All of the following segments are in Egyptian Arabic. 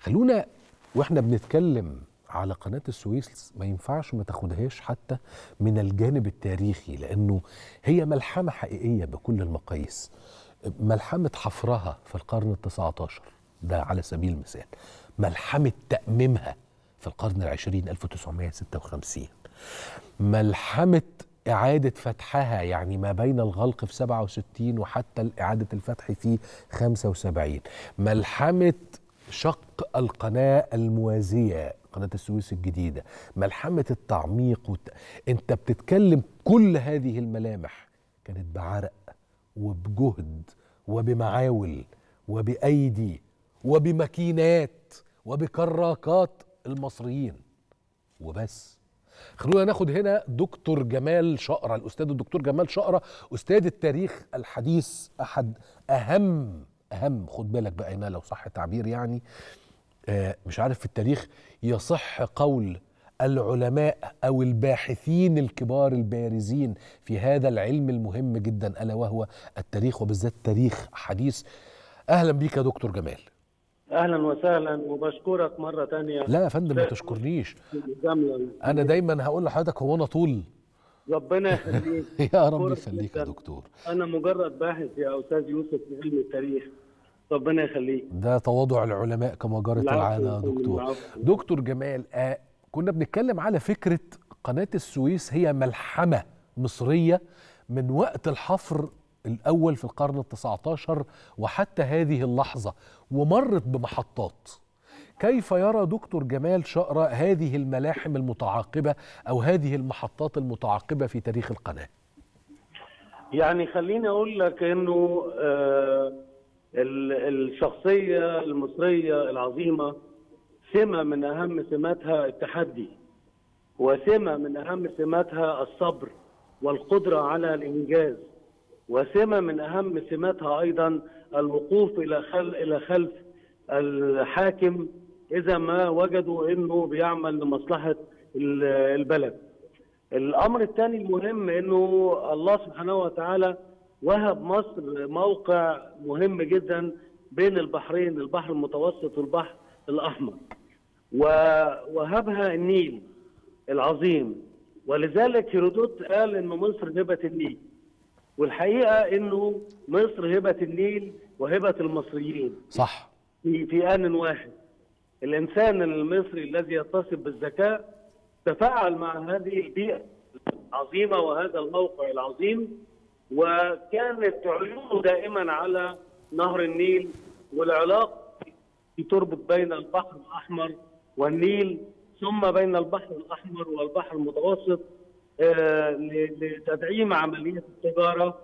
خلونا واحنا بنتكلم على قناة السويس ما ينفعش ما تاخدهاش حتى من الجانب التاريخي لأنه هي ملحمة حقيقية بكل المقاييس ملحمة حفرها في القرن التسعة عشر ده على سبيل المثال ملحمة تأميمها في القرن العشرين 1956 ملحمة إعادة فتحها يعني ما بين الغلق في 67 وحتى إعادة الفتح في 75 ملحمة شق القناة الموازية قناة السويس الجديدة ملحمة التعميق والت... انت بتتكلم كل هذه الملامح كانت بعرق وبجهد وبمعاول وبأيدي وبماكينات وبكراكات المصريين وبس خلونا ناخد هنا دكتور جمال شقرة الأستاذ الدكتور جمال شقرة أستاذ التاريخ الحديث أحد أهم أهم خد بالك بقى هنا لو صح التعبير يعني آه مش عارف في التاريخ يصح قول العلماء أو الباحثين الكبار البارزين في هذا العلم المهم جدا ألا وهو التاريخ وبالذات تاريخ حديث أهلا بيك يا دكتور جمال اهلا وسهلا وبشكرك مره تانية لا يا فندم ما تشكرنيش جميل. انا دايما هقول لحضرتك هو انا طول ربنا يخليك يا رب أشكرك يخليك يا جداً. دكتور انا مجرد باحث يا استاذ يوسف في علم التاريخ ربنا يخليك ده تواضع العلماء كما جرت العفو العاده يا يا فندم، دكتور العفو. دكتور جمال آه كنا بنتكلم على فكره قناه السويس هي ملحمه مصريه من وقت الحفر الاول في القرن التسعة عشر وحتى هذه اللحظه ومرت بمحطات كيف يرى دكتور جمال شقرة هذه الملاحم المتعاقبة أو هذه المحطات المتعاقبة في تاريخ القناة يعني خليني اقول لك انه آه ال- الشخصيه المصريه العظيمه سمه من اهم سماتها التحدي وسمه من اهم سماتها الصبر والقدره على الانجاز وسمه من اهم سماتها ايضا الوقوف الى خل الى خلف الحاكم اذا ما وجدوا انه بيعمل لمصلحه ال- البلد. الامر الثاني المهم انه الله سبحانه وتعالى وهب مصر موقع مهم جدا بين البحرين البحر المتوسط والبحر الاحمر ووهبها النيل العظيم ولذلك هيرودوت قال انه مصر هبه النيل والحقيقه انه مصر هبه النيل وهبه المصريين صح في في آن واحد الإنسان المصري الذي يتصف بالذكاء تفاعل مع هذه البيئة العظيمة وهذا الموقع العظيم وكانت عيونه دائما على نهر النيل والعلاقة تربط بين البحر الأحمر والنيل ثم بين البحر الأحمر والبحر المتوسط آه، ل- لتدعيم عملية التجارة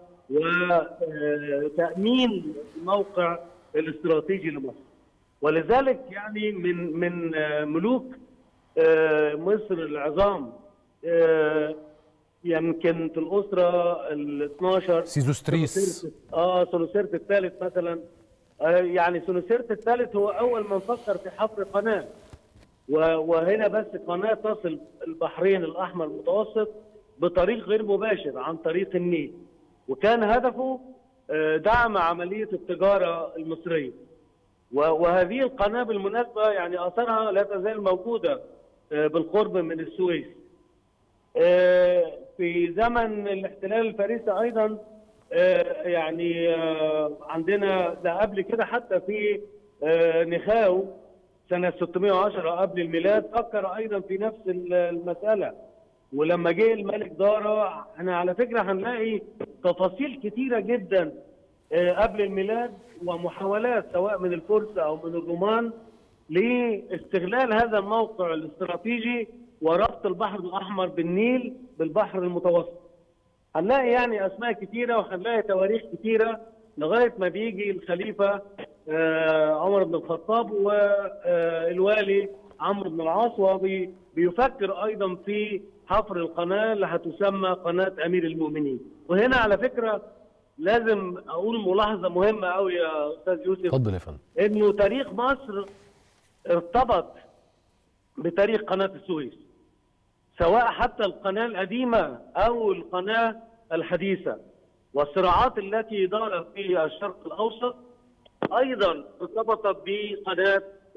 وتأمين الموقع الاستراتيجي لمصر ولذلك يعني من من آه، ملوك آه، مصر العظام آه، يمكن في الأسرة ال 12 سيزوستريس اه سونوسيرت الثالث مثلا آه يعني سونوسيرت الثالث هو اول من فكر في حفر قناه و- وهنا بس قناه تصل البحرين الاحمر المتوسط بطريق غير مباشر عن طريق النيل وكان هدفه آه، دعم عمليه التجاره المصريه و- وهذه القناه بالمناسبه يعني اثرها لا تزال موجوده آه، بالقرب من السويس آه، في زمن الاحتلال الفارسي ايضا آه، يعني آه، عندنا ده قبل كده حتى في آه، نخاو سنه 610 قبل الميلاد فكر ايضا في نفس ال- المساله ولما جه الملك دارا احنا على فكره هنلاقي تفاصيل كتيره جدا آه، قبل الميلاد ومحاولات سواء من الفرس او من الرومان لاستغلال هذا الموقع الاستراتيجي وربط البحر الاحمر بالنيل بالبحر المتوسط. هنلاقي يعني اسماء كتيره وهنلاقي تواريخ كتيره لغايه ما بيجي الخليفه آه، عمر بن الخطاب والوالي عمرو بن العاص وبيفكر ايضا في حفر القناه اللي هتسمى قناه امير المؤمنين. وهنا على فكره لازم اقول ملاحظه مهمه قوي يا استاذ يوسف اتفضل يا فندم انه تاريخ مصر ارتبط بتاريخ قناه السويس سواء حتى القناه القديمه او القناه الحديثه والصراعات التي دارت في الشرق الاوسط ايضا ارتبطت بقناه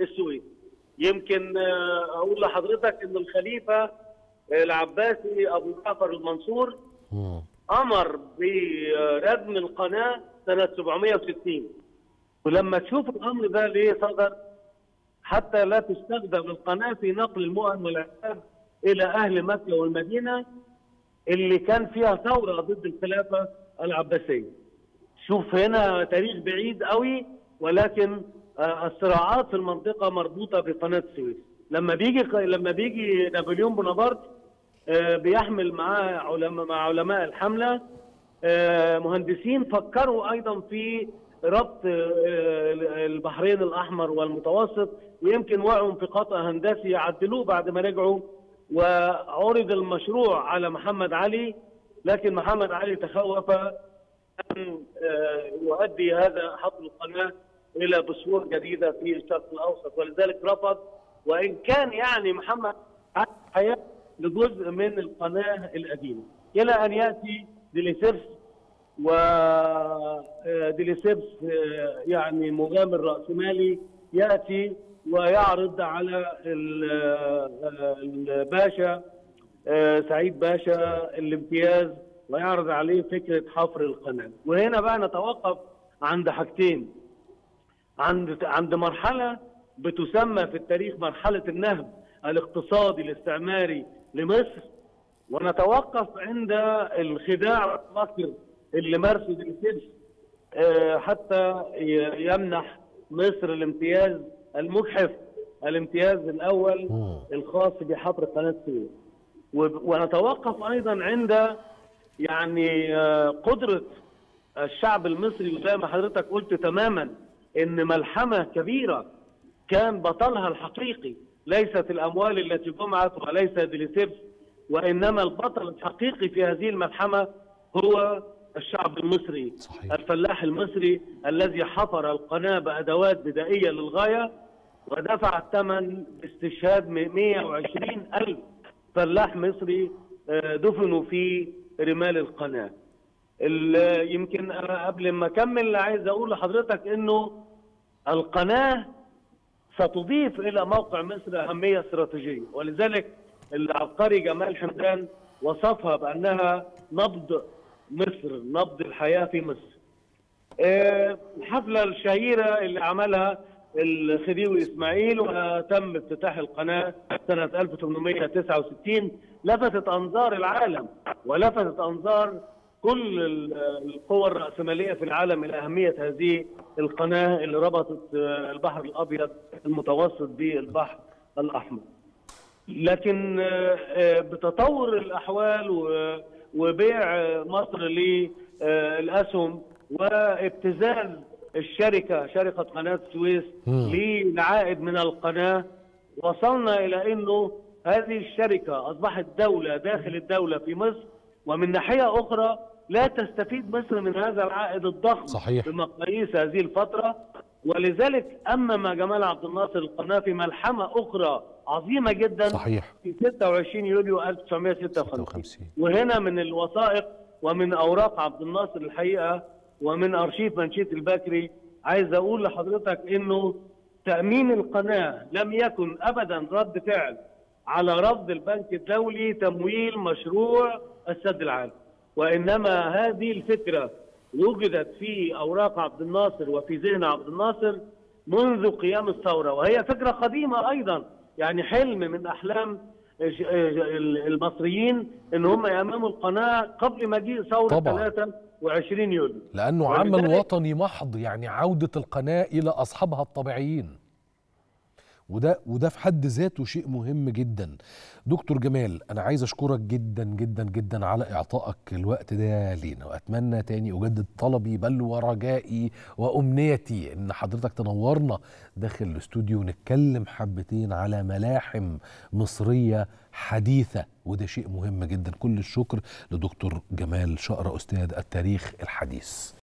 السويس يمكن آه، اقول لحضرتك ان الخليفه العباسي ابو جعفر المنصور مم. امر بردم القناه سنه 760 ولما تشوف الامر ده ليه صدر حتى لا تستخدم القناه في نقل المؤن والعتاب الى اهل مكه والمدينه اللي كان فيها ثوره ضد الخلافه العباسيه. شوف هنا تاريخ بعيد قوي ولكن آه، الصراعات في المنطقه مربوطه بقناه السويس. لما بيجي لما بيجي نابليون بونابرت آه، بيحمل معاه علماء مع علماء الحمله آه، مهندسين فكروا ايضا في ربط آه، البحرين الاحمر والمتوسط ويمكن وقعوا في خطا هندسي عدلوه بعد ما رجعوا وعرض المشروع على محمد علي لكن محمد علي تخوف ان آه، يؤدي هذا حفر القناه الى بثور جديده في الشرق الاوسط ولذلك رفض وان كان يعني محمد علي حياه لجزء من القناه القديمه الى ان ياتي ديليسيبس وديليسيبس يعني مغامر راسمالي ياتي ويعرض على ال- آه، الباشا آه، سعيد باشا الامتياز ويعرض عليه فكره حفر القناه وهنا بقى نتوقف عند حاجتين عند عند مرحله بتسمى في التاريخ مرحله النهب الاقتصادي الاستعماري لمصر ونتوقف عند الخداع والمكر اللي مارسه ديليسيبس آه، حتى ي- يمنح مصر الامتياز المجحف الامتياز الاول مم. الخاص بحفر قناه السويس وب- ونتوقف ايضا عند يعني آه، قدره الشعب المصري وزي ما حضرتك قلت تماما ان ملحمه كبيره كان بطلها الحقيقي ليست الاموال التي جمعت وليس ديليسيبس وانما البطل الحقيقي في هذه الملحمه هو الشعب المصري صحيح. الفلاح المصري الذي حفر القناه بادوات بدائيه للغايه ودفع الثمن باستشهاد 120 ألف فلاح مصري آه، دفنوا في رمال القناة ال- يمكن أنا قبل ما أكمل عايز أقول لحضرتك إنه القناة ستضيف إلى موقع مصر أهمية استراتيجية ولذلك العبقري جمال حمدان وصفها بأنها نبض مصر نبض الحياة في مصر آه، الحفلة الشهيرة اللي عملها الخديوي إسماعيل وتم افتتاح القناة سنة 1869 لفتت أنظار العالم ولفتت أنظار كل ال- القوى الرأسمالية في العالم إلى أهمية هذه القناة اللي ربطت آه، البحر الأبيض المتوسط بالبحر الأحمر لكن آه، آه، بتطور الاحوال و- وبيع آه، مصر للاسهم وابتزاز الشركه شركه قناه السويس مم. للعائد من القناه وصلنا الى انه هذه الشركه اصبحت دوله داخل الدوله في مصر ومن ناحيه اخرى لا تستفيد مصر من هذا العائد الضخم صحيح. بمقاييس هذه الفتره ولذلك امم جمال عبد الناصر القناه في ملحمه اخرى عظيمه جدا صحيح في 26 يوليو 1956 56 وهنا من الوثائق ومن اوراق عبد الناصر الحقيقه ومن ارشيف منشيه البكري عايز اقول لحضرتك انه تامين القناه لم يكن ابدا رد فعل على رفض البنك الدولي تمويل مشروع السد العالي وانما هذه الفكره وجدت في اوراق عبد الناصر وفي ذهن عبد الناصر منذ قيام الثوره وهي فكره قديمه ايضا يعني حلم من احلام المصريين ان هم يامموا القناه قبل مجيء ثوره طبعاً. 23 يوليو لأنه عمل ولذلك- وطني محض يعني عودة القناة إلى أصحابها الطبيعيين وده وده في حد ذاته شيء مهم جدا دكتور جمال انا عايز اشكرك جدا جدا جدا على اعطائك الوقت ده لينا واتمنى تاني اجدد طلبي بل ورجائي وامنيتي ان حضرتك تنورنا داخل الاستوديو ونتكلم حبتين على ملاحم مصريه حديثه وده شيء مهم جدا كل الشكر لدكتور جمال شقرة استاذ التاريخ الحديث